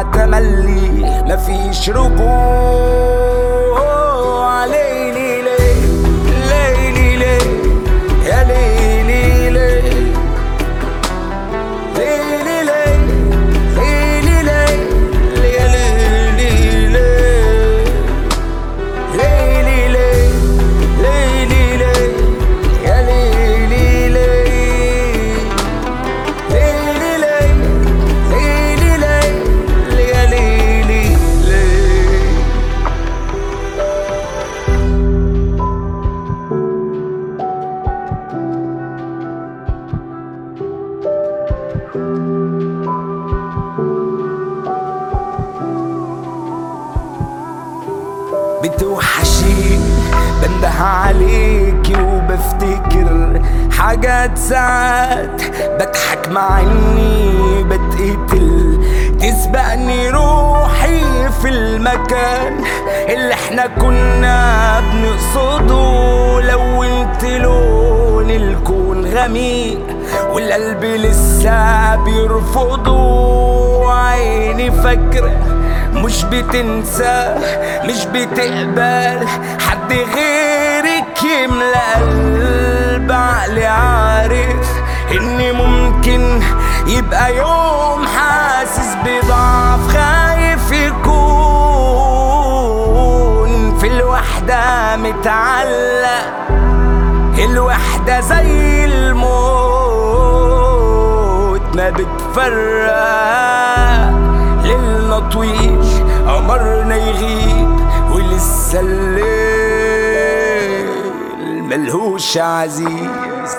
تملي مفيش رجوع ليلي ليل ليلي ليل يا ليلي ليل ليلي ليل ليلي ليل يا ليلي ليل ليلي ليل ليلي ليل يا ليلي ليل ليلي ليل ليلي ليل يا ليلي ليل بتوحشي بنده عليكي وبفتكر حاجات ساعات بضحك مع اني بتقتل تسبقني روحي في المكان اللي احنا كنا بنقصده لو انت لون الكون غميق والقلب لسه بيرفضه عيني فاكره مش بتنسى مش بتقبل حد غيرك يملى قلب عقلي عارف اني ممكن يبقى يوم حاسس بضعف خايف يكون في الوحدة متعلق الوحدة زي الموت ما بتفرق ليلنا طويل قمرنا يغيب ولسه الليل ملهوش عزيز